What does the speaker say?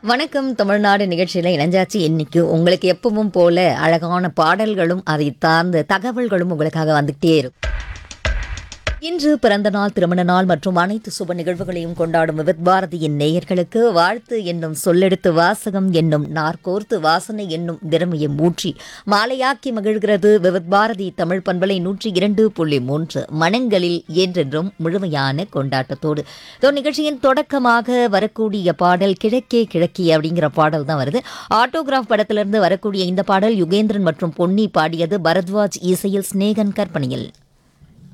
வணக்கம் தமிழ்நாடு நிகழ்ச்சியில் இணைஞ்சாச்சு இன்னைக்கு உங்களுக்கு எப்பவும் போல அழகான பாடல்களும் அதை சார்ந்த தகவல்களும் உங்களுக்காக வந்துகிட்டே இருக்கும் இன்று பிறந்த நாள் திருமண நாள் மற்றும் அனைத்து சுப நிகழ்வுகளையும் கொண்டாடும் விவித் பாரதியின் நேயர்களுக்கு வாழ்த்து என்னும் சொல்லெடுத்து வாசகம் என்னும் நாற்கோர்த்து வாசனை என்னும் திறமையை மூற்றி மாலையாக்கி மகிழ்கிறது விவித் பாரதி தமிழ் பண்பலை நூற்றி இரண்டு புள்ளி மூன்று மனங்களில் என்றென்றும் முழுமையான கொண்டாட்டத்தோடு இதோ நிகழ்ச்சியின் தொடக்கமாக வரக்கூடிய பாடல் கிழக்கே கிழக்கே அப்படிங்கிற பாடல் தான் வருது ஆட்டோகிராஃப் படத்திலிருந்து வரக்கூடிய இந்த பாடல் யுகேந்திரன் மற்றும் பொன்னி பாடியது பரத்வாஜ் இசையில் ஸ்நேகன் கற்பனையில்